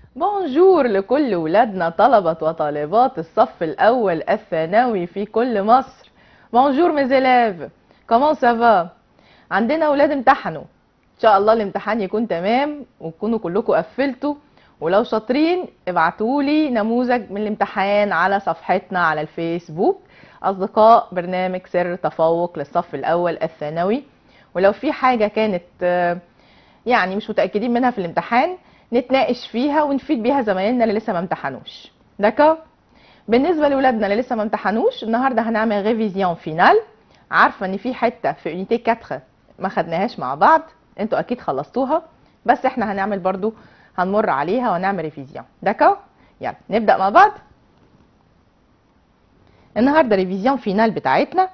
بونجور لكل ولادنا طلبة وطالبات الصف الأول الثانوي في كل مصر بونجور mes élèves comment ça va عندنا أولاد امتحنوا إن شاء الله الامتحان يكون تمام وتكونوا كلكم قفلتوا ولو شاطرين ابعتولي نموذج من الامتحان على صفحتنا على الفيسبوك أصدقاء برنامج سر تفوق للصف الأول الثانوي ولو في حاجة كانت آه، يعني مش متأكدين منها في الامتحان نتناقش فيها ونفيد بيها زمايلنا اللي لسه ما امتحنوش دكا بالنسبه لاولادنا اللي لسه ما امتحنوش النهارده هنعمل ريفيزيون فينال عارفه ان في حته في يونيتي 4 ما خدناهاش مع بعض انتوا اكيد خلصتوها بس احنا هنعمل برضو هنمر عليها ونعمل ريفيزيون دكا يلا نبدا مع بعض النهارده ريفيزيون فينال بتاعتنا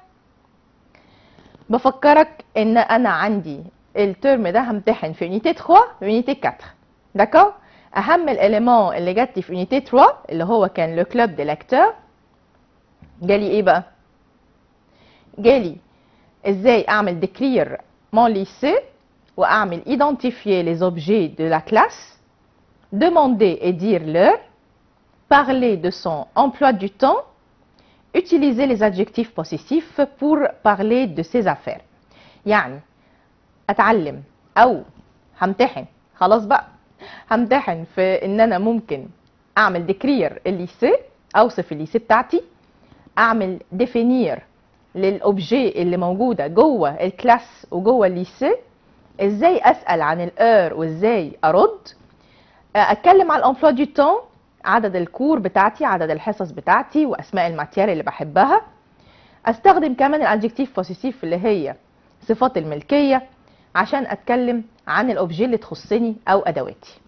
بفكرك ان انا عندي الترم ده همتحن في يونيتي 3 ويونيتي 4 داكور اهم الاليمون اللي جات لي في يونيتي 3 اللي هو كان لو كلوب دي لاكتور جالي ايه بقى جالي ازاي اعمل ديكرير مون ليسي واعمل identifier les objets de la classe demander et dire l'heure parler de son emploi du temps utiliser les adjectifs possessifs pour parler de ses affaires يعني اتعلم او همتحن خلاص بقى همتحن في ان انا ممكن اعمل ديكرير الليسي اوصف الليسي بتاعتي اعمل ديفينير للاوبجي اللي موجوده جوه الكلاس وجوه الليسي ازاي اسال عن الاور وازاي ارد اتكلم على الامبلوا دو تون عدد الكور بتاعتي عدد الحصص بتاعتي واسماء الماتير اللي بحبها استخدم كمان الادجكتيف بوسيسيف اللي هي صفات الملكيه عشان اتكلم عن الاوبجي اللي تخصني او ادواتي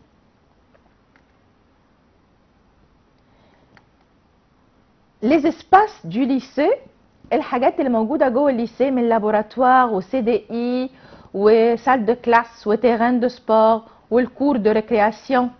les espaces du lycée الحاجات اللي موجوده جوه الليسيه من لابوراتوار وسي دي اي وسال دو كلاس وتيران دو سبور والكور دو ريكرياسيون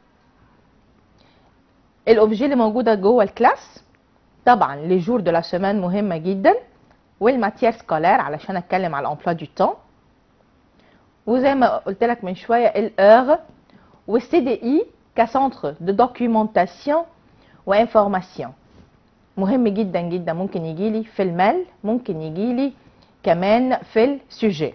الاوبجي اللي موجوده جوه الكلاس طبعا لي جور دو لا سيمين مهمه جدا والماتيير سكولار علشان اتكلم على الامبلوا دو تون وزي ما قلت لك من شويه الاور والسي دي اي كسنتر دو دوكيومونتاسيون وانفورماسيون مهم جدا جدا ممكن يجي لي في المال ممكن يجي لي كمان في السوجي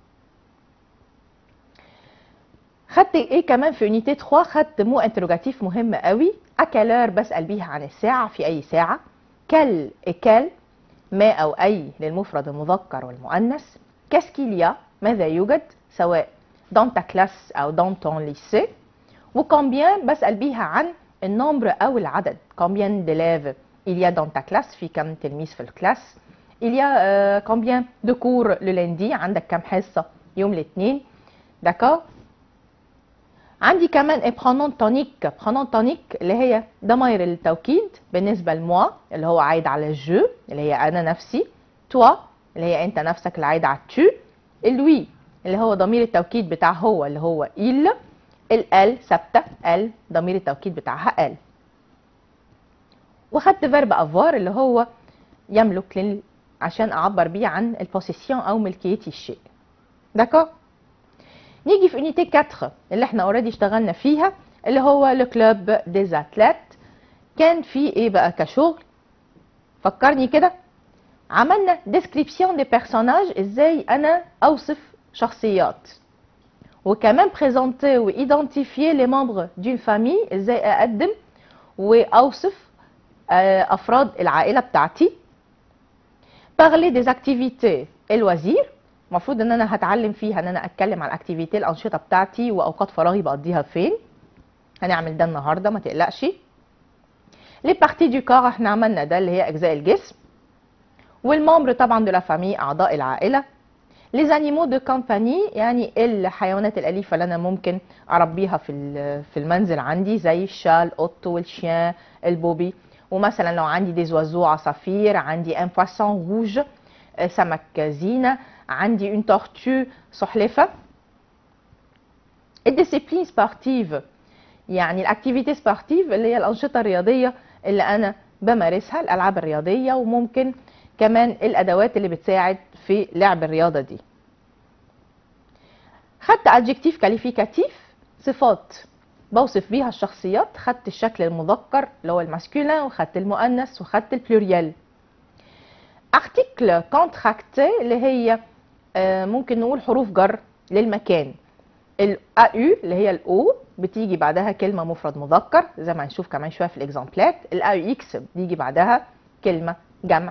خدت ايه كمان في يونيتي 3 خدت مو انتروجاتيف مهم قوي اكالور بسال بيها عن الساعه في اي ساعه كل اكل ما او اي للمفرد المذكر والمؤنث كاسكيليا ماذا يوجد سواء dans ta classe او dans ton lycée وكومبيان بسال بيها عن النمبر او العدد combien d'élèves il y a dans ta classe في كم تلميذ في الكلاس il y a euh, combien de cours le lundi عندك كم حصة يوم الاثنين d'accord عندي كمان ايه pronom tonique pronom tonique اللي هي ضمائر التوكيد بالنسبة لموا اللي هو عايد على جو اللي هي أنا نفسي toi اللي هي أنت نفسك اللي عايد على tu lui اللي هو ضمير التوكيد بتاع هو اللي هو il ال ثابتة ال ضمير التوكيد بتاعها ال وخدت فيرب افوار اللي هو يملك لل... عشان اعبر بيه عن البوسيسيون او ملكيتي الشيء داكو نيجي في يونيتي 4 اللي احنا اوريدي اشتغلنا فيها اللي هو لو كلوب ديز اتلات كان في ايه بقى كشغل فكرني كده عملنا ديسكريبسيون دي بيرسوناج ازاي انا اوصف شخصيات وكمان بريزونتي وايدنتيفيي لي ممبر دون فامي ازاي اقدم واوصف افراد العائله بتاعتي parler des activités الوزير المفروض ان انا هتعلم فيها ان انا اتكلم عن الاكتيفيتي الانشطه بتاعتي واوقات فراغي بقضيها فين هنعمل ده النهارده ما تقلقش لي بارتي دو كار احنا عملنا ده اللي هي اجزاء الجسم والممبر طبعا دو لا فامي اعضاء العائله لي زانيمو دو كومباني يعني الحيوانات الاليفه اللي انا ممكن اربيها في في المنزل عندي زي الشا القط والشيان البوبي ومثلا لو عندي دي زوازو عصافير عندي ان بواسون روج سمك زينه عندي اون تورتو سلحفه الديسيبلين سبورتيف يعني الاكتيفيتي سبورتيف اللي هي الانشطه الرياضيه اللي انا بمارسها الالعاب الرياضيه وممكن كمان الادوات اللي بتساعد في لعب الرياضه دي خدت adjectif qualificatif صفات بوصف بيها الشخصيات خدت الشكل المذكر اللي هو الماسكولين وخدت المؤنث وخدت البلوريال ارتيكل كونتراكتي اللي هي آه، ممكن نقول حروف جر للمكان ال AU اللي هي الاو بتيجي بعدها كلمه مفرد مذكر زي ما هنشوف كمان شويه في الاكزامبلات ال AUX بيجي بعدها كلمه جمع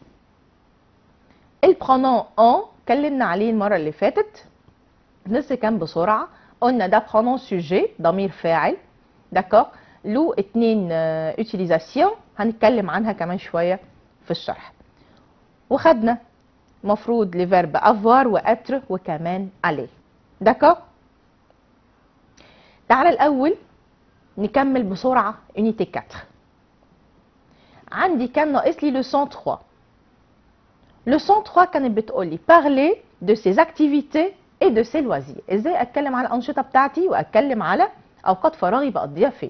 البرونون ان اتكلمنا عليه المره اللي فاتت بس كان بسرعه قلنا ده برونون سوجي ضمير فاعل داكور له اتنين اوتيليزاسيون هنتكلم عنها كمان شويه في الشرح وخدنا مفروض لفيرب افوار واتر وكمان عليه داكور تعالى الاول نكمل بسرعه unité 4 عندي كان ناقص لي لوسون 3 لوسون 3 كانت بتقول لي parler de ses activités et de ses loisirs ازاي اتكلم على الانشطه بتاعتي واتكلم على اوقات فراغي بقضيها فين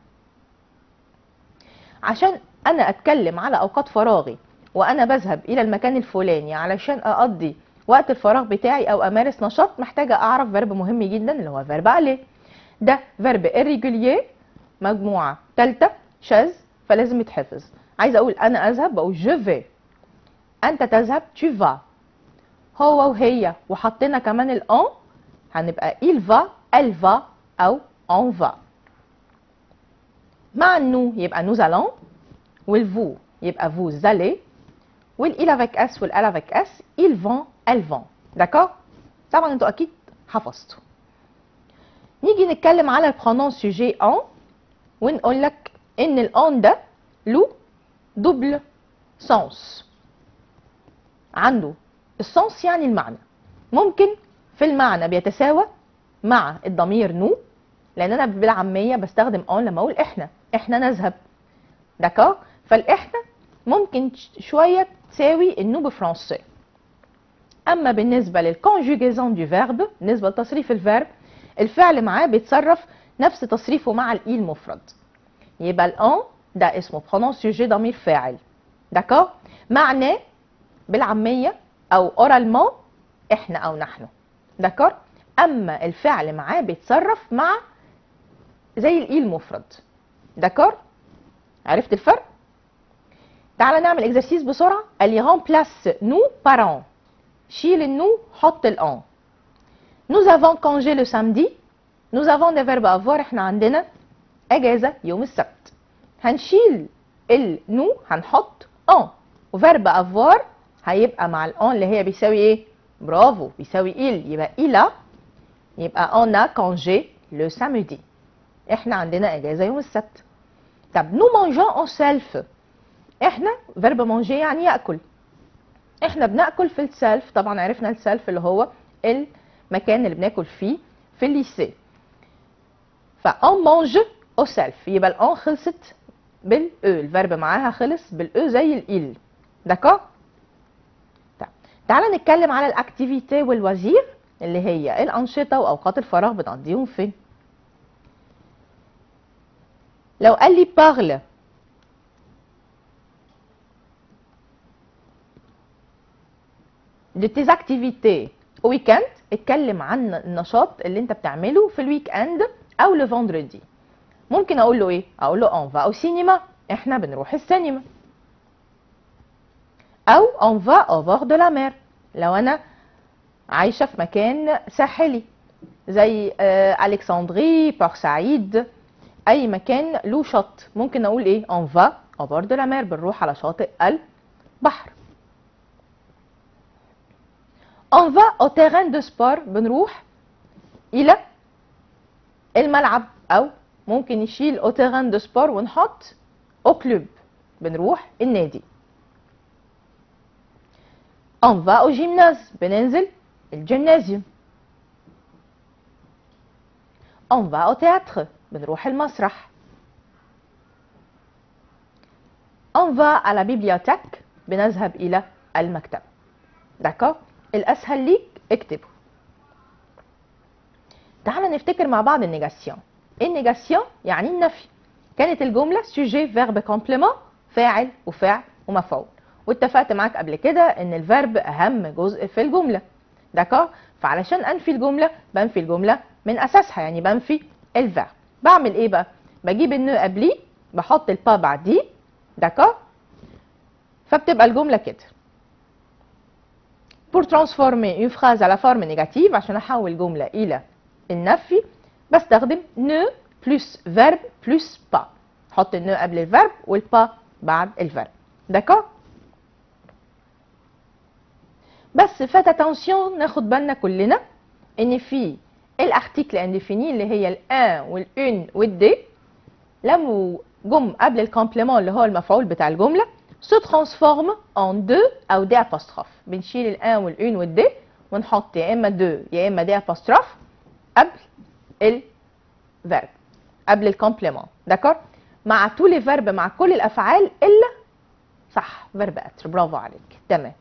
عشان انا اتكلم على اوقات فراغي وانا بذهب الى المكان الفلاني علشان اقضي وقت الفراغ بتاعي او امارس نشاط محتاجه اعرف فيرب مهم جدا اللي هو فيرب عليه ده فيرب irrégulier مجموعه ثالثه شاذ فلازم يتحفظ عايزه اقول انا اذهب بقول je vais انت تذهب tu vas هو وهي وحطينا كمان الان هنبقى il va elle va او on va مع النو يبقى nous allons والفو يبقى vous allez والإل avec اس والال avec اس ils vont elles vont d'accord طبعا انتوا اكيد حفظتوا نيجي نتكلم على البرونون سوجي ان ونقول لك ان الان ده له دوبل سونس عنده السونس يعني المعنى ممكن في المعنى بيتساوى مع الضمير نو لان انا بالعاميه بستخدم ان لما اقول احنا احنا نذهب داكور فالاحنا ممكن شويه تساوي النو بفرنسي اما بالنسبه للكونجوجيزون دو فيرب بالنسبه لتصريف الفيرب الفعل معاه بيتصرف نفس تصريفه مع الاي المفرد يبقى الان ده اسمه برونون سوجي ضمير فاعل داكور معناه بالعاميه او اورالمون احنا او نحن داكور اما الفعل معاه بيتصرف مع زي الاي المفرد داكور عرفت الفرق تعالى نعمل اكزرسيس بسرعه قال لي remplace نو بارون شيل النو حط الان nous avons congé le samedi nous avons des verbes avoir احنا عندنا اجازه يوم السبت هنشيل النو هنحط ان وفيرب avoir هيبقى مع الان اللي هي بيساوي ايه برافو بيساوي il يبقى il a يبقى on a congé le samedi احنا عندنا اجازه يوم السبت طب nous mangeons en self احنا فيرب manger يعني ياكل احنا بناكل في السلف طبعا عرفنا السلف اللي هو المكان اللي بناكل فيه في الليسي فان مانج او سلف يبقى الان خلصت بالاو الفيرب معاها خلص بالاو زي الايل داكور تعالى نتكلم على الاكتيفيتي والوزير اللي هي الانشطه واوقات الفراغ بنقضيهم فين لو قال لي بارل de tes activités au week-end اتكلم عن النشاط اللي انت بتعمله في الويك اند او لو فندردي ممكن اقول له ايه اقول له اون فا او سينما احنا بنروح السينما او اون فا او بور دو لا مير لو انا عايشه في مكان ساحلي زي آه الكسندري بورسعيد اي مكان له شط ممكن اقول ايه اون فا او بور دو لا مير بنروح على شاطئ البحر on va au terrain de sport بنروح إلى الملعب أو ممكن نشيل au terrain de sport ونحط au club بنروح النادي on va au gymnase بننزل الجيمنازيوم on va au théâtre بنروح المسرح on va à la bibliothèque بنذهب إلى المكتبة داكور الاسهل ليك اكتبه تعال نفتكر مع بعض النيجاسيون النيجاسيون يعني النفي كانت الجمله سوجي فيرب كومبليمون فاعل وفعل ومفعول واتفقت معاك قبل كده ان الفيرب اهم جزء في الجمله داكور فعلشان انفي الجمله بنفي الجمله من اساسها يعني بنفي الفيرب بعمل ايه بقى بجيب النو قبليه بحط البا بعديه داكور فبتبقى الجمله كده pour transformer une phrase à la forme négative عشان احول جمله الى النفي بستخدم ne plus verbe plus pas حط النو قبل الفيرب والبا بعد الفيرب داكور بس فات اتنسيون ناخد بالنا كلنا ان في الارتيكل انديفيني اللي هي الان والان والدي لما جم قبل الكومبليمون اللي هو المفعول بتاع الجمله se transforme en deux او دي apostrophe بنشيل الان والان والدي ونحط يا اما دو يا اما دي apostrophe قبل الفيرب قبل الكومبليمون داكور مع تو لي فيرب مع كل الافعال الا صح فيرب اتر برافو عليك تمام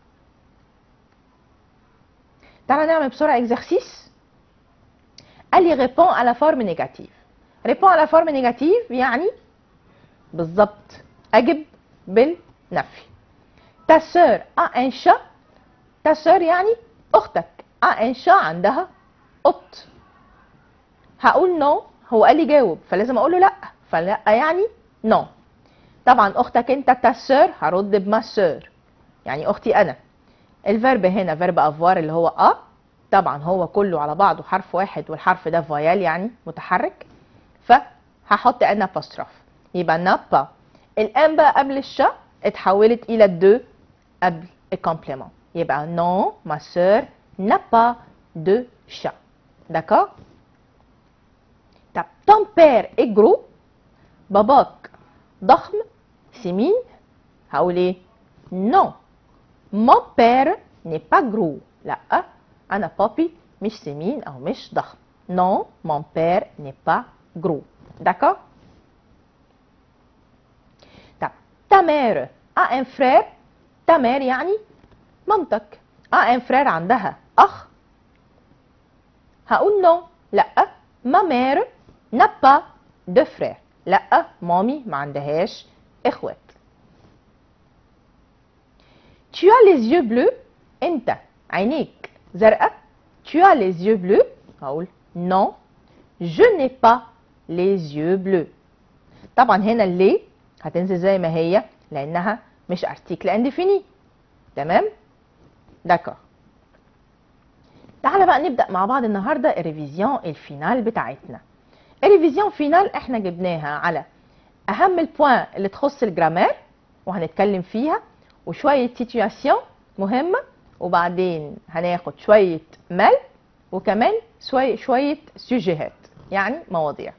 تعالى نعمل بسرعه اكزرسيس قال لي ريبون على فورم نيجاتيف ريبون على فورم نيجاتيف يعني بالظبط اجب بالنفي تا سور ا ان شا تا سور يعني اختك ا ان شا عندها قط هقول نو هو قال لي جاوب فلازم اقول له لا فلا يعني نو طبعا اختك انت تا سور هرد بما سور يعني اختي انا الفيرب هنا فيرب افوار اللي هو ا طبعا هو كله على بعضه حرف واحد والحرف ده فويال يعني متحرك فهحط انا ابوستروف يبقى نابا الان بقى قبل الشا اتحولت الى الدو قبل الكومبليمون يبقى نو ما سور n'a pas de chat d'accord طب ton père est gros باباك ضخم سمين هقول ايه non mon père n'est pas gros لا انا بابي مش سمين او مش ضخم non mon père n'est pas gros d'accord طب ta mère a un frère ta mère يعني مامتك a un frère عندها اخ هقول non لا ma mère n'a pas de frère لا مامي ما عندهاش اخوات tu as les yeux bleus انت عينيك زرقاء tu as les yeux bleus هقول non je n'ai pas les yeux bleus طبعا هنا اللي هتنزل زي ما هي لانها مش ارتيكل انديفيني تمام داكور تعالى بقى نبدا مع بعض النهارده الريفيزيون الفينال بتاعتنا الريفيزيون فينال احنا جبناها على اهم البوان اللي تخص الجرامير وهنتكلم فيها وشويه سيتوياسيون مهمه وبعدين هناخد شويه مال وكمان شويه شويه سوجيهات يعني مواضيع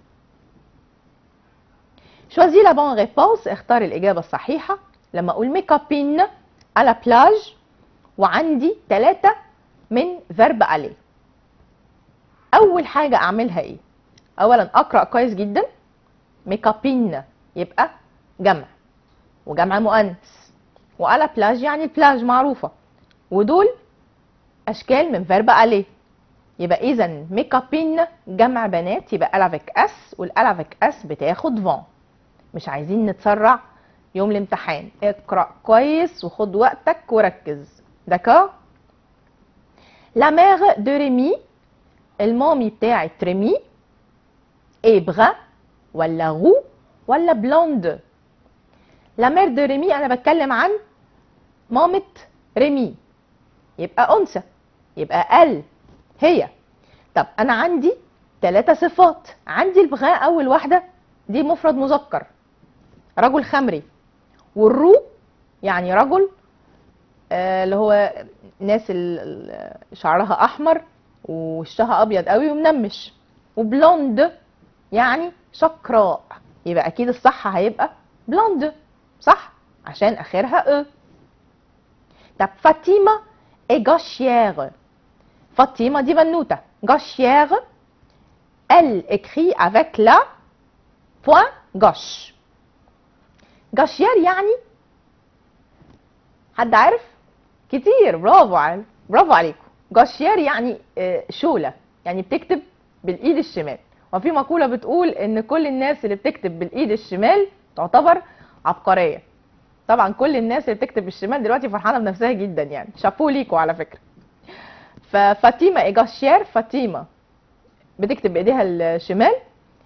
شوازي لا بون ريبونس اختار الاجابه الصحيحه لما اقول مي كابين على بلاج وعندي ثلاثة من فيرب عليه اول حاجه اعملها ايه اولا اقرا كويس جدا ميكابين يبقى جمع وجمع مؤنث وعلى بلاج يعني البلاج معروفه ودول اشكال من فيرب عليه يبقى اذا ميكابين جمع بنات يبقى الافيك اس والالافيك اس بتاخد فون مش عايزين نتسرع يوم الامتحان اقرا كويس وخد وقتك وركز داكور لا مير دو ريمي المامي بتاعت ريمي ايه بغا ولا غو ولا بلوند لا مير دو ريمي انا بتكلم عن مامة ريمي يبقى انثى يبقى ال هي طب انا عندي ثلاثة صفات عندي البغاء اول واحدة دي مفرد مذكر رجل خمري والرو يعني رجل آه اللي هو ناس ال- شعرها احمر ووشها ابيض قوي ومنمش وبلوند يعني شقراء يبقى اكيد الصح هيبقى بلوند صح عشان اخرها ا طب فاطمه اي gauchière فاطمه دي بنوته gauchière elle écrit avec la point gauche gauchière يعني حد عارف كتير برافو على برافو عليكم جاشير يعني آه، شولة يعني بتكتب بالايد الشمال وفي مقولة بتقول ان كل الناس اللي بتكتب بالايد الشمال تعتبر عبقرية طبعا كل الناس اللي بتكتب بالشمال دلوقتي فرحانة بنفسها جدا يعني شابو ليكوا على فكرة ففاطمة ايجاشير فاطمة بتكتب بايديها الشمال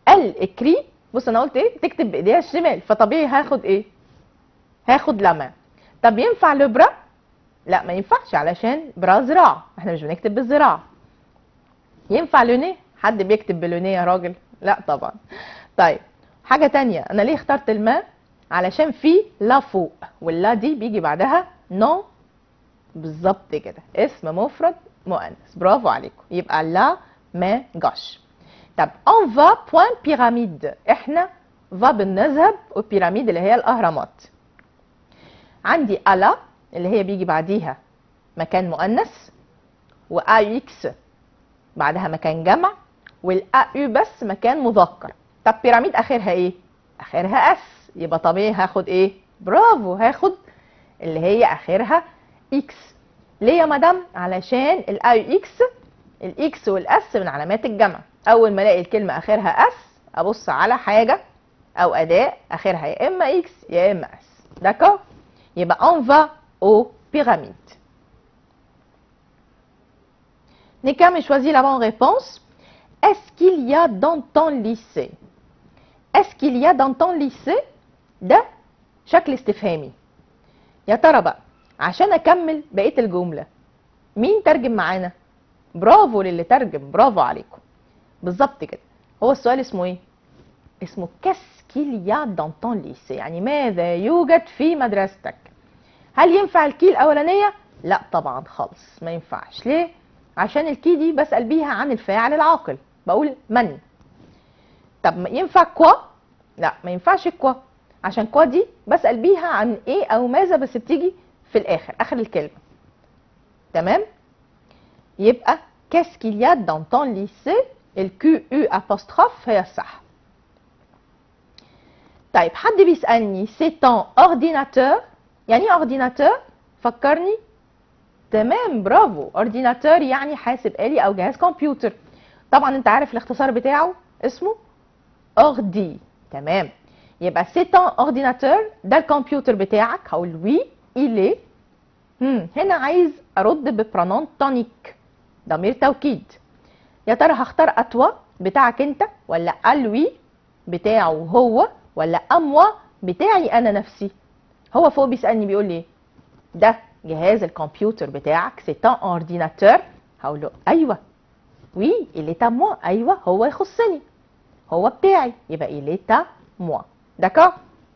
ال اكري بص انا قلت ايه تكتب بايديها الشمال فطبيعي هاخد ايه هاخد لما طب ينفع لبرا لا ما ينفعش علشان برا ذراع احنا مش بنكتب بالذراع ينفع لونيه حد بيكتب بلونيه يا راجل لا طبعا طيب حاجه تانية انا ليه اخترت الماء علشان في لا فوق واللا دي بيجي بعدها نو بالظبط كده اسم مفرد مؤنث برافو عليكم يبقى لا ما جاش طب اون فا بوين بيراميد احنا فا بنذهب وبيراميد اللي هي الاهرامات عندي الا اللي هي بيجي بعديها مكان مؤنث وآ اكس بعدها مكان جمع والآ يو بس مكان مذكر طب بيراميد اخرها ايه اخرها اس يبقى طبيعي هاخد ايه برافو هاخد اللي هي اخرها اكس ليه يا مدام علشان الآ يو اكس الاكس والاس من علامات الجمع اول ما الاقي الكلمه اخرها اس ابص على حاجه او اداه اخرها يا اما اكس يا اما اس داكور يبقى on va au pyramide Nekam choisit la bonne réponse. Est-ce qu'il y a dans ton lycée Est-ce qu'il y a dans ton lycée ده شكل استفهامي يا ترى بقى عشان اكمل بقيه الجمله مين ترجم معانا برافو للي ترجم برافو عليكم بالظبط كده هو السؤال اسمه ايه اسمه كاسكيل يا دون طون ليسي يعني ماذا يوجد في مدرستك هل ينفع الكي الاولانيه لا طبعا خالص ما ينفعش ليه عشان الكي دي بسال بيها عن الفاعل العاقل بقول من طب ما ينفع كوا لا ما ينفعش كوا عشان كوا دي بسال بيها عن ايه او ماذا بس بتيجي في الاخر اخر الكلمه تمام يبقى qu'est-ce qu'il y a dans ton lycée الكيو يو apostrophe هي الصح طيب حد بيسألني c'est ton ordinateur يعني ايه ordinateur فكرني تمام برافو ordinateur يعني حاسب آلي أو جهاز كمبيوتر طبعا انت عارف الاختصار بتاعه اسمه ordi تمام يبقى c'est ton ordinateur ده الكمبيوتر بتاعك هقول oui il est هم. هنا عايز ارد ببرونون تونيك ضمير توكيد يا ترى هختار اتوا بتاعك انت ولا الوي بتاعه هو ولا اموا بتاعي انا نفسي هو فوق بيسالني بيقول لي ده جهاز الكمبيوتر بتاعك سي ان اورديناتور هقول له ايوه وي اللي تا موا ايوه هو يخصني هو بتاعي يبقى اللي تا موا داكور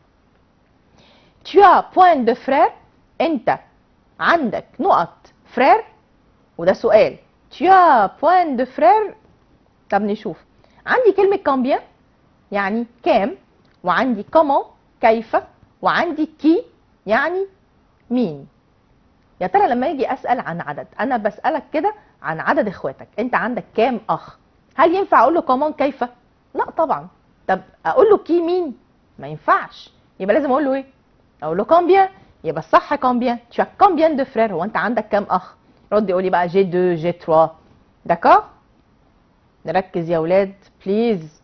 tu as point de frère انت عندك نقط فرير وده سؤال tu as point de frère طب نشوف عندي كلمة كامبيان يعني كام وعندي كومون كيف وعندي كي يعني مين يا ترى لما يجي اسال عن عدد انا بسالك كده عن عدد اخواتك انت عندك كام اخ هل ينفع اقول له كومون كيف لا طبعا طب اقول له كي مين ما ينفعش يبقى لازم اقول له ايه اقول له كامبيان يبقى الصح كامبيان tu as combien de frères هو انت عندك كام اخ رد يقول لي بقى جي 2 جي 3 داكور نركز يا ولاد بليز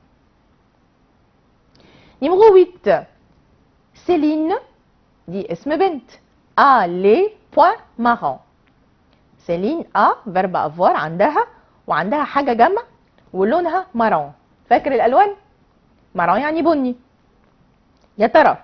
نيميرو 8 سيلين دي اسم بنت a les points marrons سيلين a فيرب افوار عندها وعندها حاجه جمع ولونها مارون فاكر الالوان مارون يعني بني يا ترى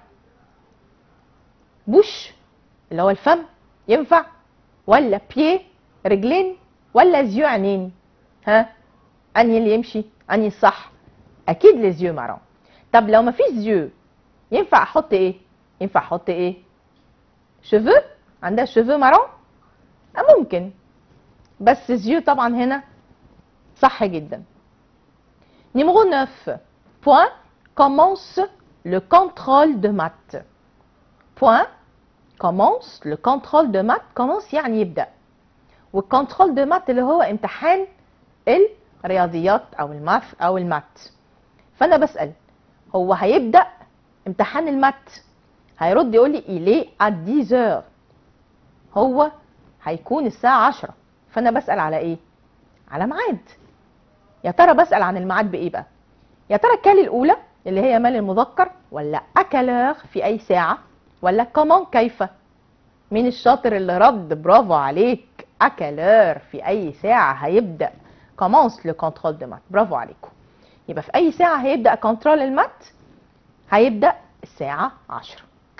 بوش اللي هو الفم ينفع ولا بيه رجلين ولا زيو عينين ها انهي اللي يمشي انهي الصح اكيد لزيو مارون طب لو ما فيش زيو ينفع احط ايه ينفع احط ايه شوفو عندها شوفو مارون آه ممكن بس زيو طبعا هنا صح جدا نيميرو 9 point commence le contrôle de maths point commence le contrôle de maths commence يعني يبدأ والكنترول دو مات اللي هو امتحان الرياضيات او الماث او المات فانا بسأل هو هيبدأ امتحان المات هيرد يقول لي إليه à 10 heures هو هيكون الساعة 10 فانا بسأل على ايه على ميعاد يا ترى بسأل عن الميعاد بايه بقى يا ترى الكالي الاولى اللي هي مال المذكر ولا اكلر في اي ساعة ولا كمان كيف مين الشاطر اللي رد برافو عليك اكلر في اي ساعة هيبدأ commence le contrôle de maths برافو عليكم يبقى في اي ساعه هيبدا كنترول المات هيبدا الساعه 10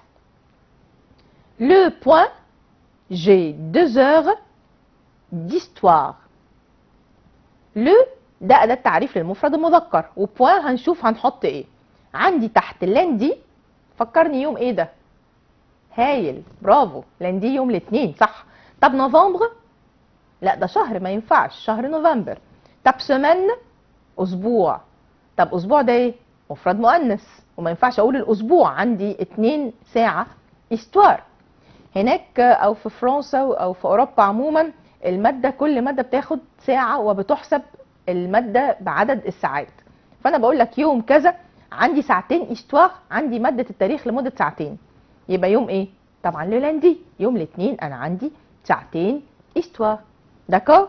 Le point, j'ai deux heures d'histoire. Le ده أداة تعريف للمفرد المذكر وبوان هنشوف هنحط ايه عندي تحت لاندي فكرني يوم ايه ده هايل برافو لاندي يوم الاثنين صح طب نوفمبر لا ده شهر ما ينفعش شهر نوفمبر طب سمان اسبوع طب اسبوع ده ايه مفرد مؤنث وما ينفعش اقول الاسبوع عندي اتنين ساعه استوار هناك او في فرنسا او في اوروبا عموما الماده كل ماده بتاخد ساعه وبتحسب الماده بعدد الساعات فانا بقول لك يوم كذا عندي ساعتين استوار عندي ماده التاريخ لمده ساعتين يبقى يوم ايه طبعا للاندي يوم الاثنين انا عندي ساعتين استوار داكور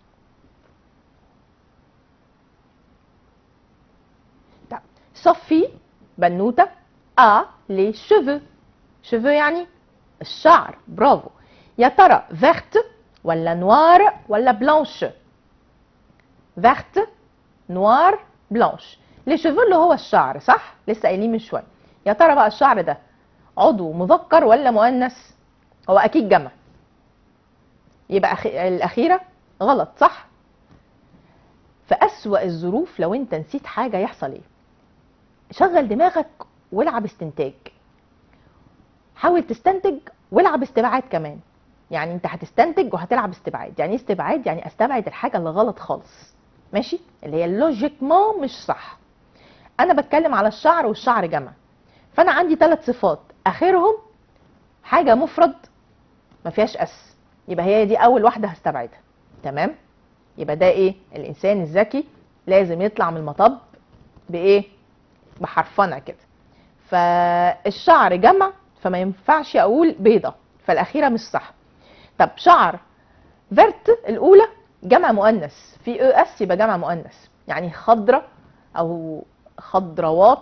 طب صفي بنوته ا لي شيفو شيفو يعني الشعر برافو يا ترى فيرت ولا نوار ولا بلانش فيرت نوار بلانش لي شيفو اللي هو الشعر صح لسه قايلين من شويه يا ترى بقى الشعر ده عضو مذكر ولا مؤنث هو اكيد جمع يبقى أخي... الاخيره غلط صح في اسوا الظروف لو انت نسيت حاجه يحصل ايه شغل دماغك والعب استنتاج حاول تستنتج والعب استبعاد كمان يعني انت هتستنتج وهتلعب استبعاد يعني ايه استبعاد يعني استبعد الحاجه اللي غلط خالص ماشي اللي هي لوجيكمون مش صح انا بتكلم على الشعر والشعر جمع فانا عندي ثلاث صفات اخرهم حاجه مفرد ما فيهاش اس يبقى هي دي اول واحده هستبعدها تمام يبقى ده ايه الانسان الذكي لازم يطلع من المطب بايه بحرفنه كده فالشعر جمع فما ينفعش اقول بيضه فالاخيره مش صح طب شعر فيرت الاولى جمع مؤنث في او اس يبقى جمع مؤنث يعني خضره او خضروات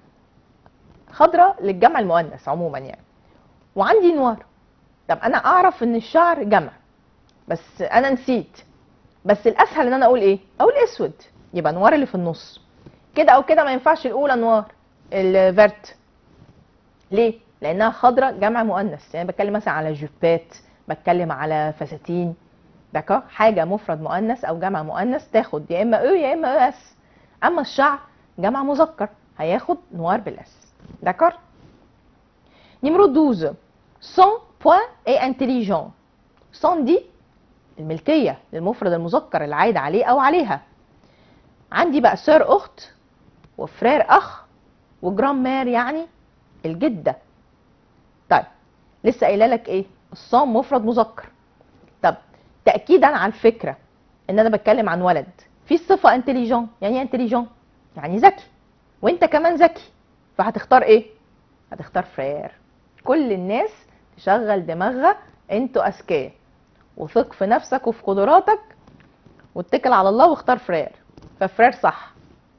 خضره للجمع المؤنث عموما يعني وعندي نوار طب انا اعرف ان الشعر جمع بس انا نسيت بس الاسهل ان انا اقول ايه اقول اسود يبقى نوار اللي في النص كده او كده ما ينفعش الاولى نوار الفيرت ليه لانها خضره جمع مؤنث يعني بتكلم مثلا على جوبات بتكلم على فساتين دكا حاجه مفرد مؤنث او جمع مؤنث تاخد يا اما او يا اما او اس اما الشعر جمع مذكر هياخد نوار بالاس داكور نيمرو 12 سون بوين اي انتليجون سون دي الملكيه للمفرد المذكر العايد عليه او عليها عندي بقى سير اخت وفرير اخ وجرام مير يعني الجده طيب لسه قايله لك ايه الصام مفرد مذكر طب تاكيدا على الفكره ان انا بتكلم عن ولد في الصفه انتليجون يعني ايه انتليجون يعني ذكي وانت كمان ذكي فهتختار ايه هتختار فرير كل الناس تشغل دماغها انتوا اذكياء وثق في نفسك وفي قدراتك واتكل على الله واختار فرير ففرير صح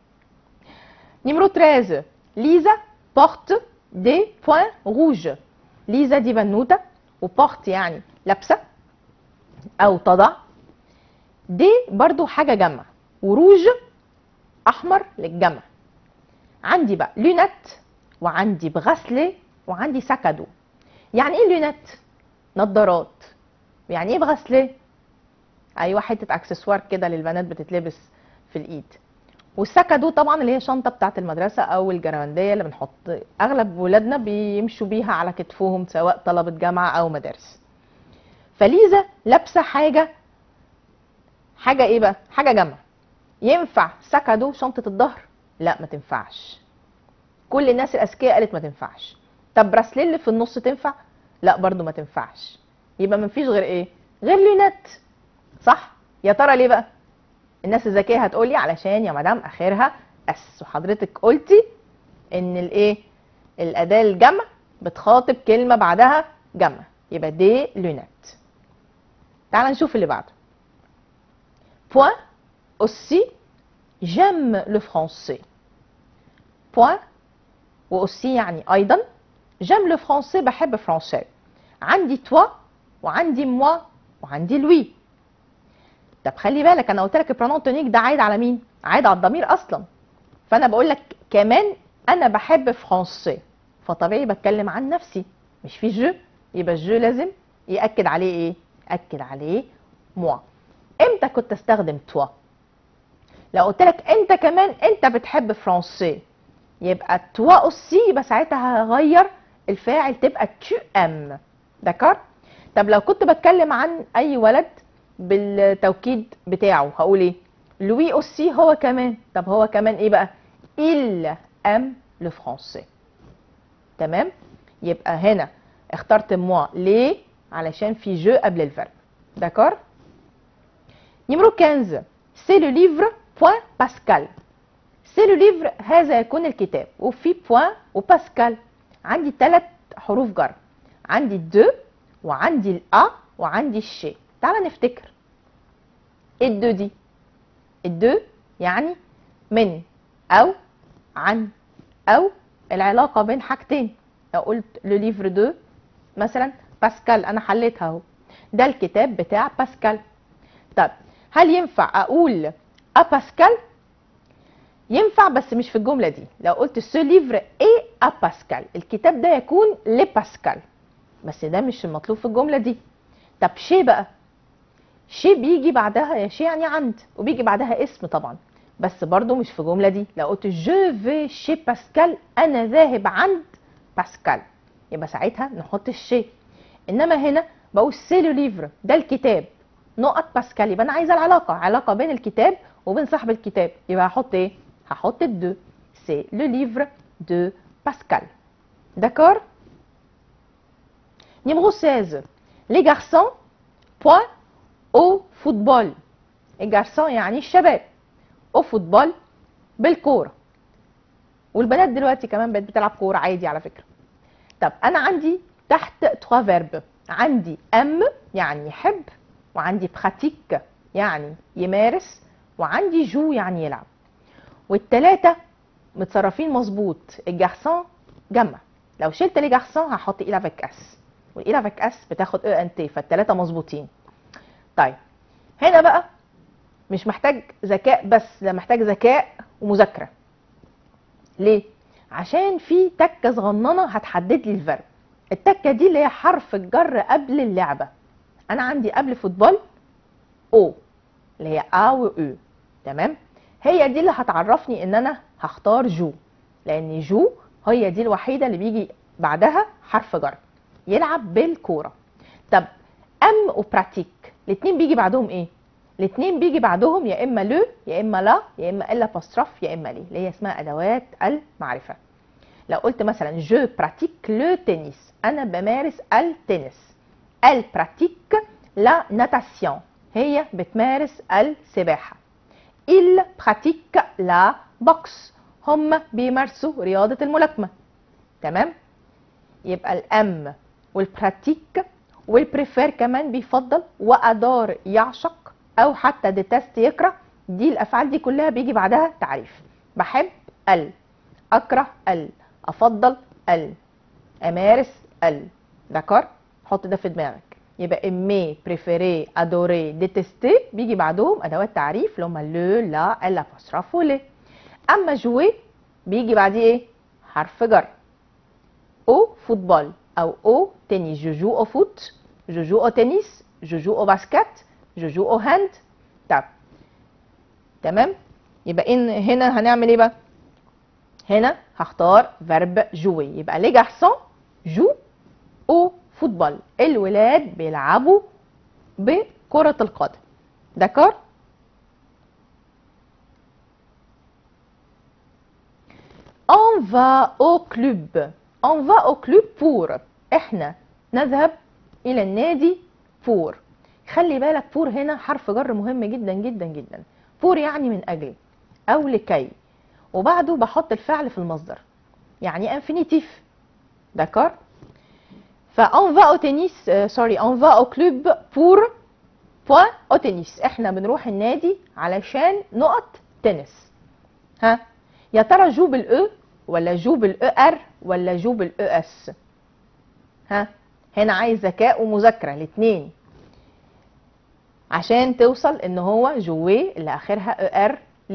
نيمرو 13 ليزا بورت دي بوين روج ليزا دي بنوته وبورت يعني لابسه او تضع دي برضو حاجه جمع وروج احمر للجمع عندي بقى لونات وعندي بغسلي وعندي سكدو يعني ايه لونات نظارات يعني ايه بغسلي ايوه حته اكسسوار كده للبنات بتتلبس في الايد والسكدو طبعا اللي هي شنطه بتاعه المدرسه او الجرانديه اللي بنحط اغلب ولادنا بيمشوا بيها على كتفهم سواء طلبه جامعه او مدارس فليزا لابسه حاجه حاجه ايه بقى حاجه جمع ينفع سكدو شنطه الظهر لا ما تنفعش كل الناس الاذكياء قالت ما تنفعش طب براسليه اللي في النص تنفع لا برضو ما تنفعش يبقى ما فيش غير ايه غير لينات صح يا ترى ليه بقى الناس الذكيه هتقولي علشان يا مدام اخرها اس وحضرتك قلتي ان الايه الاداه الجمع بتخاطب كلمه بعدها جمع يبقى دي لونات تعال نشوف اللي بعده point aussi j'aime le français point واوسي يعني ايضا j'aime le français بحب فرنساوي عندي توا وعندي موا وعندي لوي طب خلي بالك انا قلت لك البرونون تونيك ده عايد على مين عايد على الضمير اصلا فانا بقول لك كمان انا بحب فرنسي فطبيعي بتكلم عن نفسي مش في جو يبقى الجو لازم ياكد عليه ايه اكد عليه موا امتى كنت استخدم توا لو قلت لك انت كمان انت بتحب فرنسي يبقى توا اوسي يبقى ساعتها هغير الفاعل تبقى tu ام دكار طب لو كنت بتكلم عن اي ولد بالتوكيد بتاعه هقول ايه لوي اوسي هو كمان طب هو كمان ايه بقى il aime le français تمام يبقى هنا اخترت موا ليه علشان في جو قبل الفيرب دكار نيمرو 15 سي لو ليفر بوان باسكال سي لو ليفر هذا يكون الكتاب وفي بوان وباسكال عندي ثلاث حروف جر عندي دو وعندي الأ وعندي الشي تعال نفتكر ايه الدو دي الدو يعني من او عن او العلاقة بين حاجتين لو قلت لو ليفر دو مثلا باسكال انا حليتها اهو ده الكتاب بتاع باسكال طب هل ينفع اقول ا باسكال ينفع بس مش في الجمله دي لو قلت سو ليفر اي ا باسكال الكتاب ده يكون لباسكال بس ده مش المطلوب في الجمله دي طب شي بقى شي بيجي بعدها يا شي يعني عند وبيجي بعدها اسم طبعا بس برضو مش في الجمله دي لو قلت جو في شي باسكال انا ذاهب عند باسكال يبقى ساعتها نحط الشي انما هنا بقول سي لو ليفر ده الكتاب نقط باسكال يبقى انا عايزه العلاقه علاقه بين الكتاب وبين صاحب الكتاب يبقى هحط ايه هحط الدو سي لو ليفر دو باسكال داكور numéro 16 les garçons point au football les garçons يعني الشباب au football بالكوره والبنات دلوقتي كمان بقت بتلعب كوره عادي على فكره طب انا عندي تحت تخوا فيرب عندي ام يعني يحب وعندي براتيك يعني يمارس وعندي جو يعني يلعب والتلاتة متصرفين مظبوط الجارسون جمع لو شلت لي جارسون هحط إلى فيك اس والإلى فيك اس بتاخد او ان تي فالتلاتة مظبوطين طيب هنا بقى مش محتاج ذكاء بس ده محتاج ذكاء ومذاكرة ليه؟ عشان في تكة صغننة هتحدد لي الفيرب التكة دي اللي هي حرف الجر قبل اللعبة انا عندي قبل فوتبول او اللي هي ا و او تمام هي دي اللي هتعرفني ان انا هختار جو لان جو هي دي الوحيده اللي بيجي بعدها حرف جر يلعب بالكوره طب ام وبراتيك الاثنين بيجي بعدهم ايه الاثنين بيجي بعدهم يا اما لو يا اما لا يا اما الا باستراف يا اما لي اللي هي اسمها ادوات المعرفه لو قلت مثلا جو براتيك لو تنس انا بمارس التنس elle pratique la natation هي بتمارس السباحة il pratique la boxe هم بيمارسوا رياضة الملاكمة تمام يبقى الام والبراتيك والبريفير كمان بيفضل وادار يعشق او حتى ديتست يكره دي الافعال دي كلها بيجي بعدها تعريف بحب ال اكره ال افضل ال امارس ال دكار حط ده في دماغك يبقى ايمي بريفيري ادوري ديتستي بيجي بعدهم ادوات تعريف اللي هم لو لا الا باسراف ولي اما جوي بيجي بعديه ايه حرف جر او فوتبول او او تنس جو جو او فوت جو جو او تنس جو جو او باسكت جو جو او هاند طب تمام يبقى ان هنا هنعمل ايه بقى هنا هختار فيرب جوي يبقى لي جارسون جو او فوتبول الولاد بيلعبوا بكرة القدم دكار On va au club. On va au club pour. احنا نذهب الى النادي pour. خلي بالك pour هنا حرف جر مهم جدا جدا جدا. pour يعني من اجل او لكي. وبعده بحط الفعل في المصدر. يعني انفينيتيف. دكار فان فا او تنس سوري ان فا او كلوب بور بوان او تنس احنا بنروح النادي علشان نقط تنس ها يا ترى جو بالاو ولا جو بالاو ار ولا جو بالاو اس ها هنا عايز ذكاء ومذاكره الاثنين عشان توصل ان هو جوي اللي اخرها او ار ليه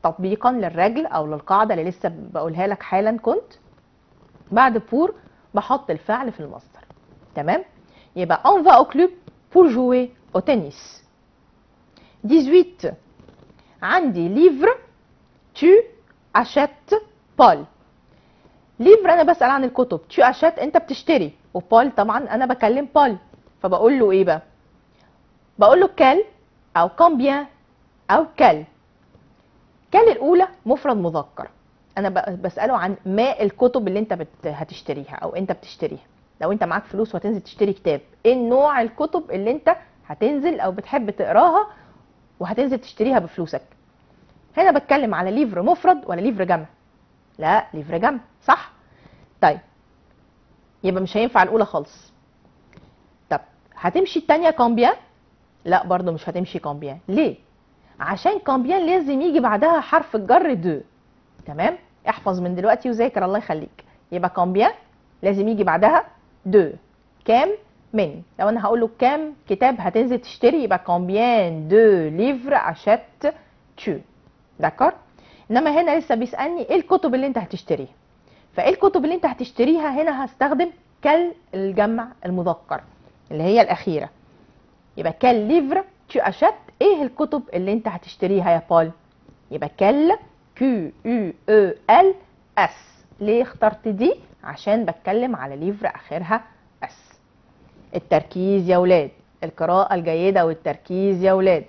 تطبيقا للرجل او للقاعده اللي لسه بقولها لك حالا كنت بعد بور بحط الفعل في المصدر تمام يبقى on va au club pour jouer au tennis 18 عندي livre tu achètes Paul livre انا بسأل عن الكتب tu achètes انت بتشتري وبول طبعا انا بكلم بول فبقول له ايه بقى بقول له كال او combien او كال كال الاولى مفرد مذكر انا ب- بساله عن ما الكتب اللي انت بت... هتشتريها او انت بتشتريها لو انت معاك فلوس وهتنزل تشتري كتاب ايه نوع الكتب اللي انت هتنزل او بتحب تقراها وهتنزل تشتريها بفلوسك هنا بتكلم على ليفر مفرد ولا ليفر جمع لا ليفر جمع صح طيب يبقى مش هينفع الاولى خالص طب هتمشي التانية كامبيان لا برضو مش هتمشي كامبيان ليه عشان كامبيان لازم يجي بعدها حرف الجر دو تمام احفظ من دلوقتي وذاكر الله يخليك يبقى كامبيان لازم يجي بعدها دو كام من لو انا هقول له كام كتاب هتنزل تشتري يبقى كامبيان دو ليفر اشات تو داكور انما هنا لسه بيسالني ايه الكتب اللي انت هتشتريها فايه الكتب اللي انت هتشتريها هنا هستخدم كال الجمع المذكر اللي هي الاخيره يبقى كال ليفر تو اشات ايه الكتب اللي انت هتشتريها يا بول يبقى كال كيو يو او ال اس ليه اخترت دي عشان بتكلم على ليفر اخرها اس التركيز يا ولاد القراءة الجيدة والتركيز يا ولاد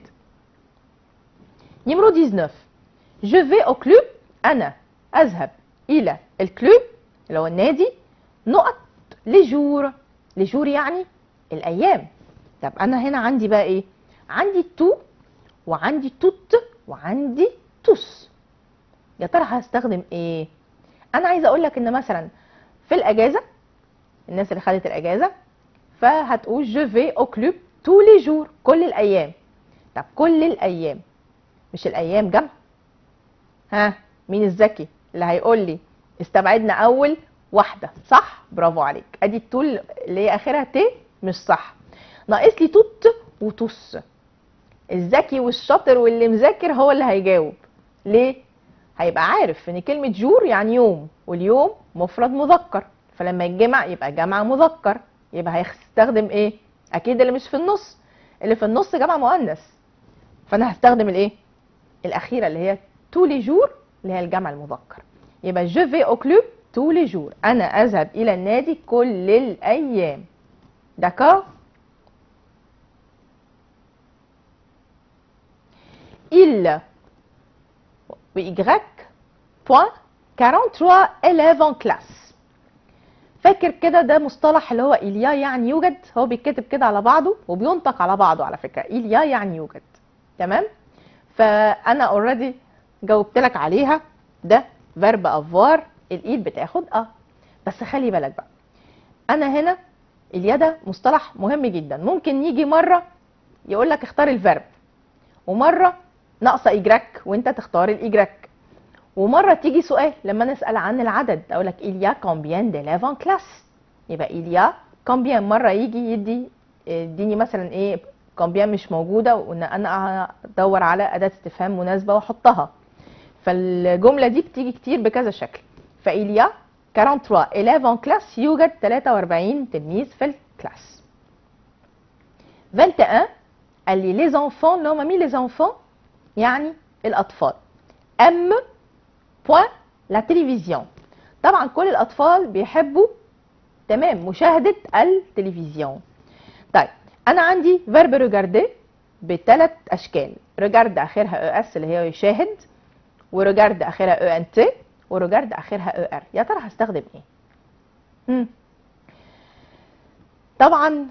نيمرو 19 je vais au club أنا أذهب إلى الكلوب اللي هو النادي نقط لجور لجور يعني الأيام طب أنا هنا عندي بقى إيه عندي تو وعندي توت وعندي توس يا ترى هستخدم ايه انا عايزه اقول لك ان مثلا في الاجازه الناس اللي خدت الاجازه فهتقول جو في او كلوب تو لي جور كل الايام طب كل الايام مش الايام جمع ها مين الذكي اللي هيقول لي استبعدنا اول واحده صح برافو عليك ادي التول اللي هي اخرها ت مش صح ناقص لي توت وتوس الذكي والشاطر واللي مذاكر هو اللي هيجاوب ليه هيبقى عارف ان كلمة جور يعني يوم واليوم مفرد مذكر فلما يتجمع يبقى جمع مذكر يبقى هيستخدم ايه اكيد اللي مش في النص اللي في النص جمع مؤنث فانا هستخدم الايه الاخيره اللي هي تو لي جور اللي هي الجمع المذكر يبقى جو في او كلوب تو لي جور انا اذهب الى النادي كل الايام داكور il y point 43 élèves en classe فاكر كده ده مصطلح اللي هو إليا يعني يوجد هو بيتكتب كده على بعضه وبينطق على بعضه على فكرة إليا يعني يوجد تمام فأنا اوريدي جاوبت لك عليها ده فيرب افوار الايد بتاخد اه بس خلي بالك بقى انا هنا اليا ده مصطلح مهم جدا ممكن يجي مره يقول لك اختار الفيرب ومره ناقصه اجراك وانت تختار الاجراك ومره تيجي سؤال لما نسال عن العدد اقول لك il y a combien d'élèves en classe يبقى il y a combien مره يجي يدي يديني مثلا ايه combien مش موجوده وان انا ادور على اداه استفهام مناسبه واحطها فالجمله دي بتيجي كتير بكذا شكل فil y a 43 élèves en classe يوجد 43 تلميذ في الكلاس 21 قال لي les enfants اللي هم مين les enfants يعني الأطفال أم بوان لا تلفزيون طبعا كل الأطفال بيحبوا تمام مشاهدة التلفزيون طيب أنا عندي فيرب ريجاردي بثلاث أشكال ريجارد آخرها او اس اللي هي يشاهد وريجارد آخرها او ان تي وريجارد آخرها او ار يا ترى هستخدم ايه؟ مم. طبعا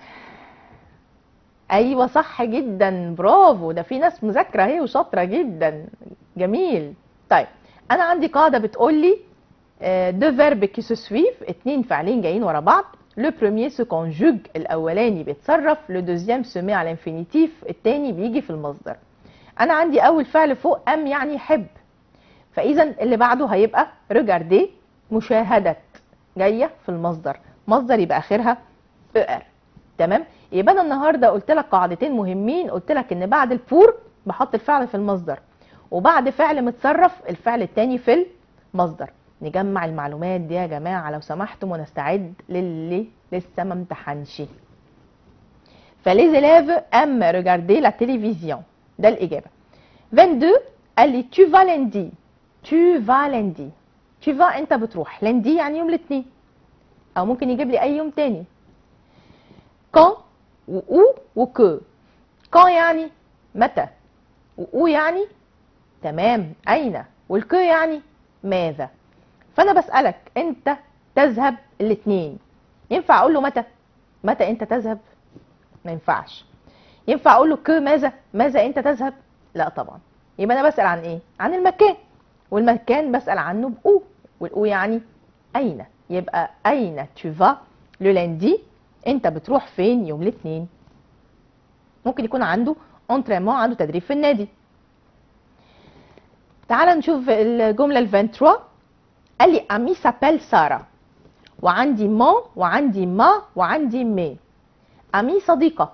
ايوه صح جدا برافو ده في ناس مذاكره اهي وشاطره جدا جميل طيب انا عندي قاعده بتقول لي دو فيرب كي سو سويف اتنين فعلين جايين ورا بعض لو بروميير سو كونجوج الاولاني بيتصرف لو دوزيام سو مي على انفينيتيف التاني بيجي في المصدر انا عندي اول فعل فوق ام يعني حب فاذا اللي بعده هيبقى ريجاردي مشاهده جايه في المصدر مصدر يبقى اخرها او ار تمام يبقى انا النهارده قلت لك قاعدتين مهمين قلت لك ان بعد البور بحط الفعل في المصدر وبعد فعل متصرف الفعل التاني في المصدر نجمع المعلومات دي يا جماعة لو سمحتم ونستعد للي لسه ما امتحنش فليز élèves aiment regarder la télévision ده الإجابة 22 قال لي tu vas lundi tu vas lundi tu vas انت بتروح lundi يعني يوم الاثنين او ممكن يجيب لي اي يوم تاني quand و où و que quand يعني متى و où يعني تمام اين والكو يعني ماذا فانا بسالك انت تذهب الاثنين ينفع اقول له متى متى انت تذهب ما ينفعش ينفع اقول له كو ماذا ماذا انت تذهب لا طبعا يبقى انا بسال عن ايه عن المكان والمكان بسال عنه بأو والأو يعني اين يبقى اين tu vas le lundi انت بتروح فين يوم الاثنين ممكن يكون عنده انترينمون عنده تدريب في النادي تعال نشوف الجمله ال 23 قال لي امي سابيل ساره وعندي ما وعندي ما وعندي مي امي صديقه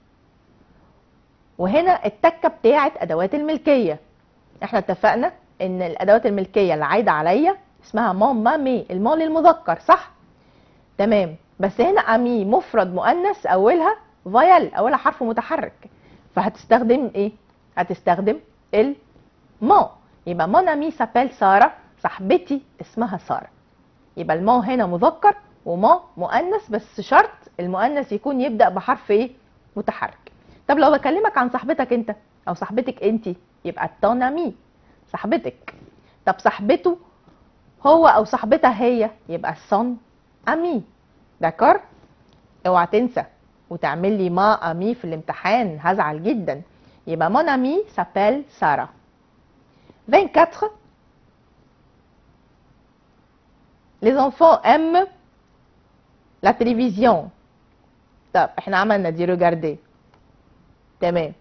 وهنا التكه بتاعت ادوات الملكيه احنا اتفقنا ان الادوات الملكيه اللي عايده عليا اسمها ما ما مي الما للمذكر صح تمام بس هنا امي مفرد مؤنث اولها فايل اولها حرف متحرك فهتستخدم ايه هتستخدم الما يبقى مون امي سابيل ساره صاحبتي اسمها ساره يبقى الما هنا مذكر وما مؤنث بس شرط المؤنث يكون يبدا بحرف ايه متحرك طب لو بكلمك عن صاحبتك انت او صاحبتك انت يبقى التون امي صاحبتك طب صاحبته هو او صاحبتها هي يبقى الصن امي داكور اوعى تنسى وتعمل لي ما امي في الامتحان هزعل جدا يبقى مون امي سابيل ساره 24 Les enfants aiment la télévision. طب احنا عملنا دي regarder. تمام.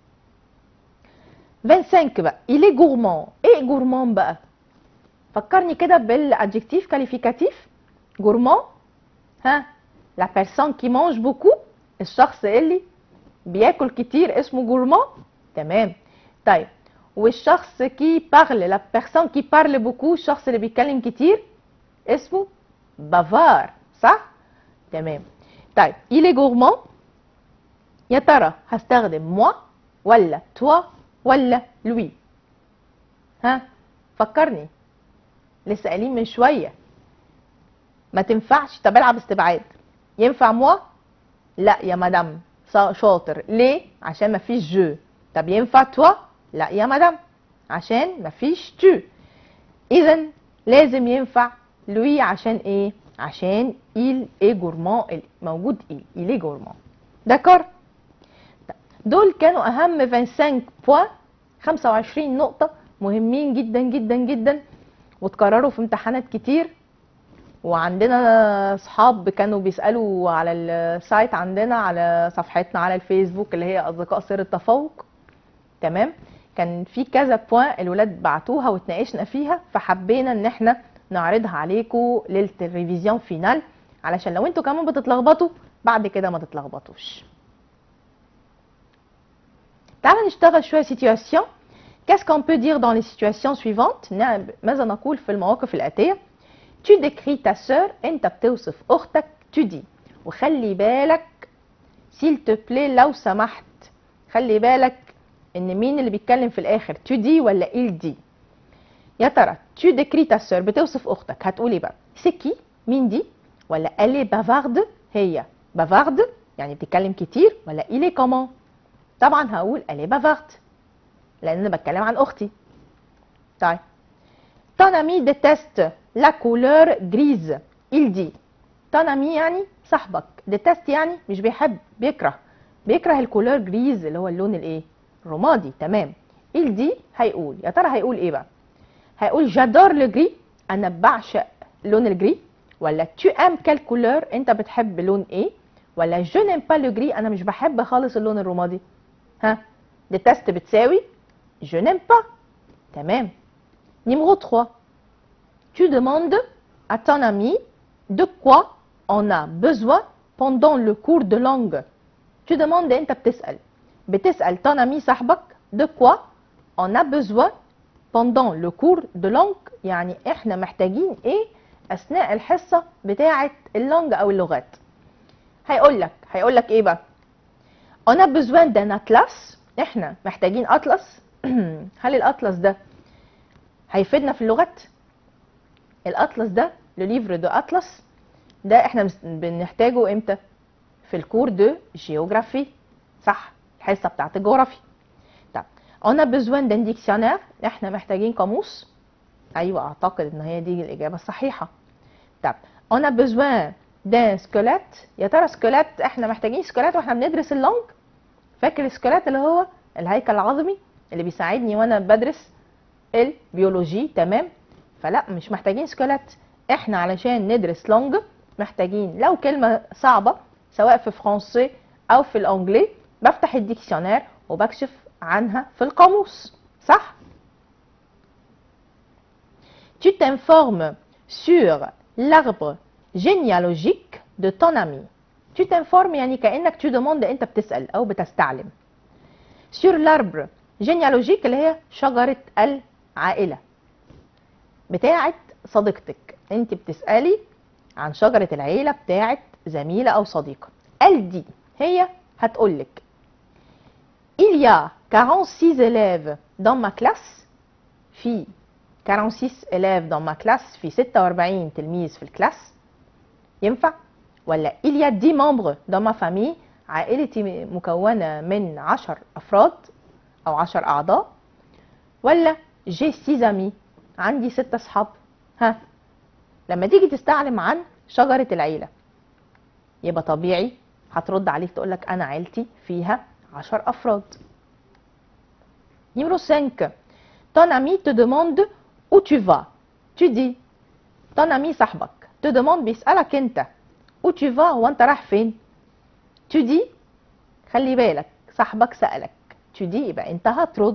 25 بقى il est gourmand. ايه gourmand بقى؟ فكرني كده بالادجكتيف كاليفيكاتيف gourmand ها la personne qui mange beaucoup الشخص اللي بياكل كتير اسمه gourmand تمام طيب والشخص كي بارل la personne qui parle beaucoup الشخص اللي بيتكلم كتير اسمه بافار صح تمام طيب il est gourmand يا ترى هستخدم moi ولا toi ولا lui ها فكرني لسه قايلين من شويه ما تنفعش طب العب استبعاد ينفع موا لا يا مدام شاطر ليه عشان ما فيش جو طب ينفع توا لا يا مدام عشان ما فيش تو اذا لازم ينفع لوي عشان ايه عشان il est gourmand موجود il il est gourmand دكار دول كانوا اهم 25 بوان 25 نقطة مهمين جدا جدا جدا واتكرروا في امتحانات كتير وعندنا اصحاب كانوا بيسالوا على السايت عندنا على صفحتنا على الفيسبوك اللي هي اصدقاء سر التفوق تمام كان في كذا بوان الولاد بعتوها واتناقشنا فيها فحبينا ان احنا نعرضها عليكم ليله الريفيزيون فينال علشان لو انتوا كمان بتتلخبطوا بعد كده ما تتلخبطوش تعالى نشتغل شويه سيتواسيون Qu'est-ce qu'on peut dire dans les situations suivantes ماذا نقول في المواقف الآتية Tu décris ta sœur انت بتوصف اختك tu dis وخلي بالك s'il te plaît لو سمحت خلي بالك ان مين اللي بيتكلم في الاخر tu dis ولا il dit يا ترى tu décris ta sœur بتوصف اختك هتقولي بقى c'est qui مين دي ولا elle est bavarde هي bavarde يعني بتتكلم كتير ولا il est comment طبعا هقول elle est bavarde لان انا بتكلم عن اختي طيب ton ami déteste la couleur grise il dit ton ami يعني صاحبك déteste يعني مش بيحب بيكره بيكره الكولور جريز اللي هو اللون الايه رمادي تمام il dit هيقول يا ترى هيقول ايه بقى هيقول جادور لو جري انا بعشق لون الجري ولا tu aimes quelle couleur انت بتحب لون ايه ولا je n'aime pas le gris انا مش بحب خالص اللون الرمادي ها déteste بتساوي je n'aime pas تمام numéro 3 tu demandes à ton ami de quoi on a besoin pendant le cours de langue tu demandes انت بتسأل بتسأل ton ami صاحبك de quoi on a besoin pendant le cours de langue يعني احنا محتاجين ايه اثناء الحصه بتاعه اللونج او اللغات هيقول لك هيقول لك ايه بقى on a besoin d'un atlas احنا محتاجين اطلس هل الاطلس ده هيفيدنا في اللغات الاطلس ده لو ليفر دو اطلس ده احنا مس- بنحتاجه امتى في الكور دو جيوغرافي صح الحصه بتاعت الجغرافيا طب on a besoin d'un dictionnaire احنا محتاجين قاموس ايوه اعتقد ان هي دي الاجابه الصحيحه طب on a besoin d'un squelette يا ترى سكولات احنا محتاجين سكولات واحنا بندرس اللونج فاكر السكولات اللي هو الهيكل العظمي اللي بيساعدني وانا بدرس البيولوجي تمام فلا مش محتاجين سكولات احنا علشان ندرس لونج محتاجين لو كلمه صعبه سواء في فرنسي او في الانجلي بفتح الديكسيونير وبكشف عنها في القاموس صح tu t'informes sur l'arbre généalogique de ton ami. Tu t'informes يعني كأنك tu demandes انت بتسأل او بتستعلم. sur l'arbre généalogique اللي هي شجرة العائلة بتاعت صديقتك. انت بتسألي عن شجرة العيلة بتاعت زميلة او صديقة. elle dit هي هتقولك il y a 46 élèves dans ma classe في 46 élèves dans ma classe في 46 تلميذ في الكلاس ينفع ولا il y a 10 membres dans ma famille عائلتي مكونة من 10 أفراد أو 10 أعضاء ولا j'ai 6 amis عندي 6 أصحاب ها لما تيجي تستعلم عن شجرة العيلة يبقى طبيعي هترد عليك تقولك أنا عيلتي فيها 10 أفراد Numéro 5 ton ami te demande où tu vas tu dis ton ami صاحبك te demande بيسألك انت où tu vas هو انت رايح فين tu dis خلي بالك صاحبك سألك tu dis يبقى انت هترد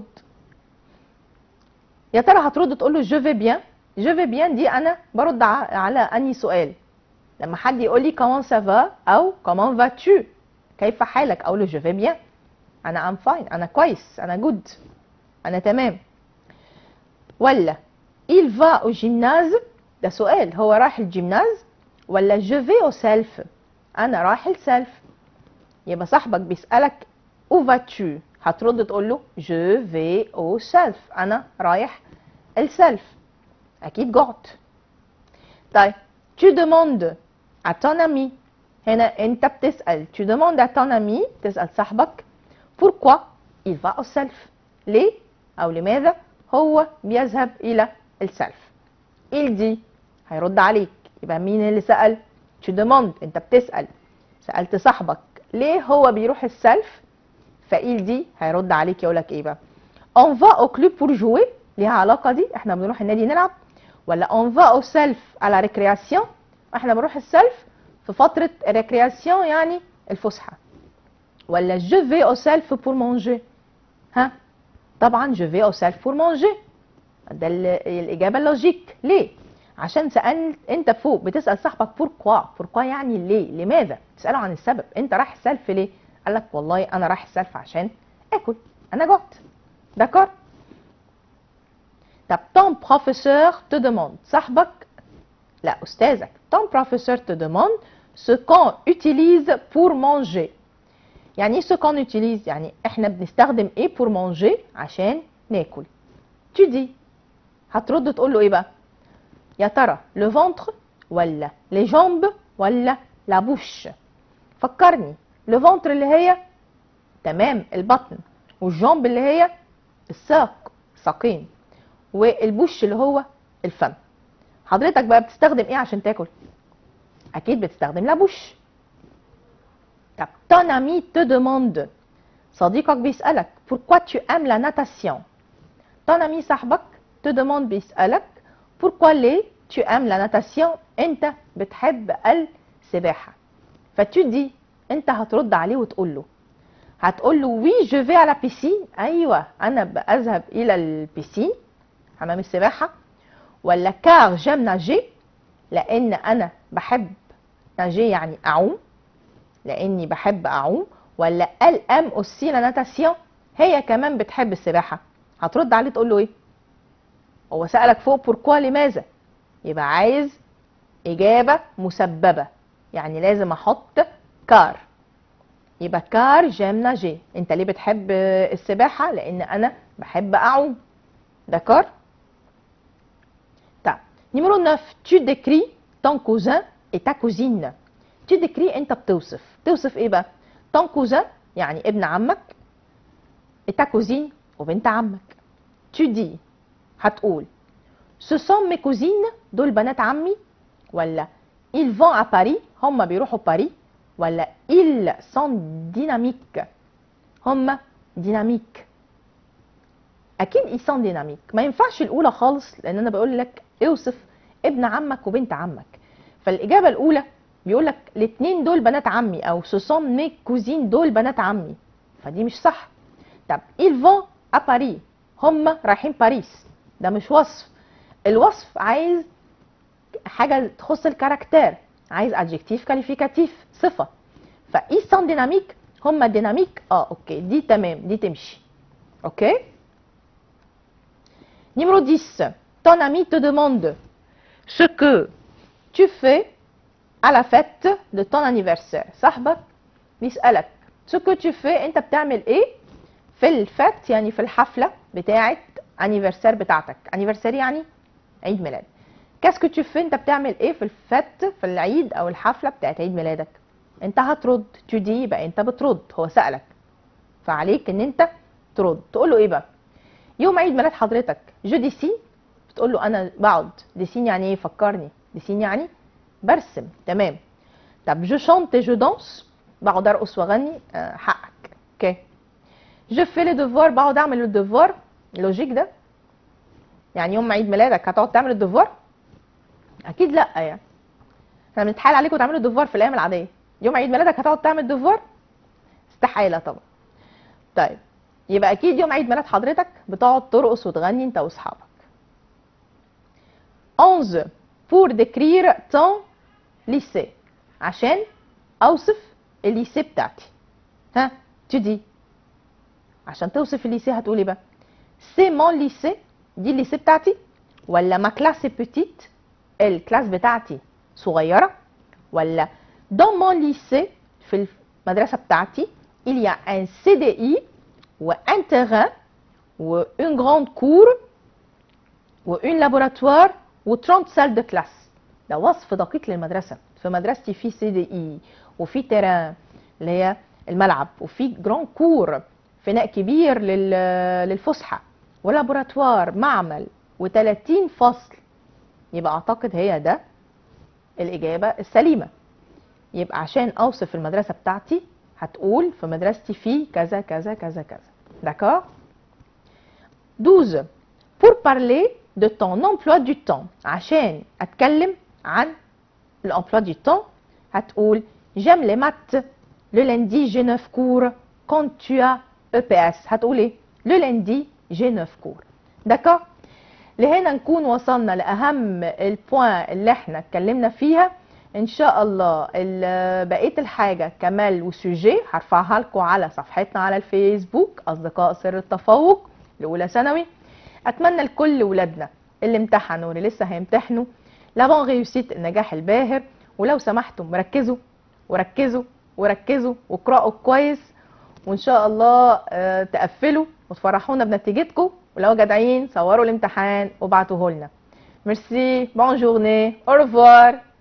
يا ترى هترد تقول له je vais bien je vais bien دي انا برد ع- على انهي سؤال لما حد يقول لي comment ça va او comment vas-tu كيف حالك اقول له je vais bien انا I'm fine انا كويس انا good انا تمام ولا il va au gymnase ده سؤال هو رايح الجيمناز ولا je vais au self انا رايح السلف يبقى صاحبك بيسألك où vas-tu هترد تقول له je vais au self انا رايح السلف اكيد جعت طيب tu demandes à ton ami هنا انت بتسأل tu demandes à ton ami تسأل صاحبك pourquoi il va au self ليه او لماذا هو بيذهب الى السلف il dit هيرد عليك يبقى مين اللي سأل tu demandes انت بتسأل سألت صاحبك ليه هو بيروح السلف فإل دي هيرد عليك يقولك ايه بقى on va au club pour jouer ليها علاقة دي احنا بنروح النادي نلعب ولا on va au self à la récréation احنا بنروح السلف في فترة récréation يعني الفسحة ولا je vais au self pour manger ها طبعا je vais au self pour manger ده ال- الإجابة اللوجيك ليه عشان سألت انت فوق بتسأل صاحبك بوركوا بوركوا يعني ليه لماذا تسأله عن السبب انت رايح السلف ليه قال لك والله انا رايح السلف عشان اكل انا جعت دكار طب ton professeur te demande صاحبك لا استاذك ton professeur te demande ce qu'on utilise pour manger يعني ايه ce qu'on utilise يعني احنا بنستخدم ايه pour manger عشان ناكل tu dis هترد تقول له ايه بقى يا ترى لو فونتر ولا لي جامب ولا لا بوش فكرني لو فونتر اللي هي تمام البطن والجامب اللي هي الساق ساقين والبوش اللي هو الفم حضرتك بقى بتستخدم ايه عشان تاكل اكيد بتستخدم لا بوش طب ton ami te demande صديقك بيسألك pourquoi tu aimes la natation ton ami صاحبك te demande بيسألك pourquoi ليه tu aimes la natation انت بتحب السباحة فتو دي انت هترد عليه وتقول له هتقول له وي جو في على بيسين ايوه انا بذهب الى البيسين حمام السباحة ولا كار جيم ناجي لان انا بحب ناجي يعني اعوم لاني بحب اعوم ولا ال ام اوسي لا ناتاسيون هي كمان بتحب السباحة هترد عليه تقول له ايه هو سألك فوق بوركوا لماذا يبقى عايز إجابة مسببة يعني لازم أحط كار يبقى كار جيم ناجي انت ليه بتحب السباحة لان انا بحب اعوم داكور طيب نيميرو 9 tu décris ton cousin et ta cousine tu décris انت بتوصف توصف ايه بقى ton cousin يعني ابن عمك et ta cousine وبنت عمك tu dis هتقول ce sont mes cousines دول بنات عمي ولا ils vont à Paris هم بيروحوا باريس ولا ils sont dynamiques هم ديناميك اكيد ils sont dynamiques ما ينفعش الاولى خالص لان انا بقول لك اوصف ابن عمك وبنت عمك فالاجابه الاولى بيقول لك الاثنين دول بنات عمي او ce sont mes cousines دول بنات عمي فدي مش صح طب ils vont à Paris هم رايحين باريس ده مش وصف الوصف عايز حاجه تخص الكاركتير عايز adjectif كاليفيكاتيف صفه فاي سون ديناميك هم ديناميك اه اوكي دي تمام دي تمشي اوكي Numéro 10. Ton ami te demande ce que tu fais à la fête de ton anniversaire. صاحبك بيسألك ce que tu fais انت بتعمل ايه في الفت يعني في الحفلة بتاعة anniversaire بتاعتك anniversaire يعني عيد ميلاد كاس que tu fais انت بتعمل ايه في الفت في العيد او الحفلة بتاعت عيد ميلادك انت هترد tu dis يبقى انت بترد هو سألك فعليك ان انت ترد تقول له ايه بقى يوم عيد ميلاد حضرتك جو ديسين بتقول له انا بقعد ديسين يعني ايه فكرني ديسين يعني برسم تمام طب جو شانت جو دانس بقعد ارقص واغني آه، حقك اوكي جو في لي دوفوار بقعد اعمل الدوفوار لوجيك ده يعني يوم عيد ميلادك هتقعد تعمل الدوفوار اكيد لا يعني احنا بنتحايل عليكم تعملوا الدوفوار في الايام العاديه يوم عيد ميلادك هتقعد تعمل دوفوار استحاله طبعا طيب يبقى اكيد يوم عيد ميلاد حضرتك بتقعد ترقص وتغني انت واصحابك 11 pour décrire ton lycée عشان اوصف الليسيه بتاعتي ها تدي عشان توصف الليسيه هتقولي بقى سي مون ليسيه دي الليسيه بتاعتي ولا ما كلاس بتيت الكلاس بتاعتي صغيره ولا dans mon lycée في المدرسه بتاعتي il y a un CDI وان terrain و une grande cour و une laboratoire و 30 salle de classe ده وصف دقيق للمدرسه في مدرستي في سي دي اي وفي تيران اللي هي الملعب وفي جران كور فناء كبير لل- للفسحه ولابوراتوار معمل و30 فصل يبقى اعتقد هي ده الاجابه السليمه يبقى عشان اوصف المدرسه بتاعتي هتقول في مدرستي في كذا كذا كذا كذا d'accord 12 pour parler de ton emploi du temps عشان اتكلم عن l'emploi du temps هتقول j'aime les maths le lundi j'ai 9 cours quand tu as EPS هتقول ايه le lundi j'ai 9 cours d'accord لهنا نكون وصلنا لاهم البوان اللي احنا اتكلمنا فيها ان شاء الله ال- بقيه الحاجه كمال وسوجي هرفعها لكم على صفحتنا على الفيسبوك اصدقاء سر التفوق لاولى ثانوي اتمنى لكل ولادنا اللي امتحنوا واللي لسه هيمتحنوا لابون ريوسيت النجاح الباهر ولو سمحتم ركزوا وركزوا وركزوا واقرأوا كويس وان شاء الله آه، تقفلوا وتفرحونا بنتيجتكم ولو جدعين صوروا الامتحان وابعتوه لنا ميرسي بون جورني au revoir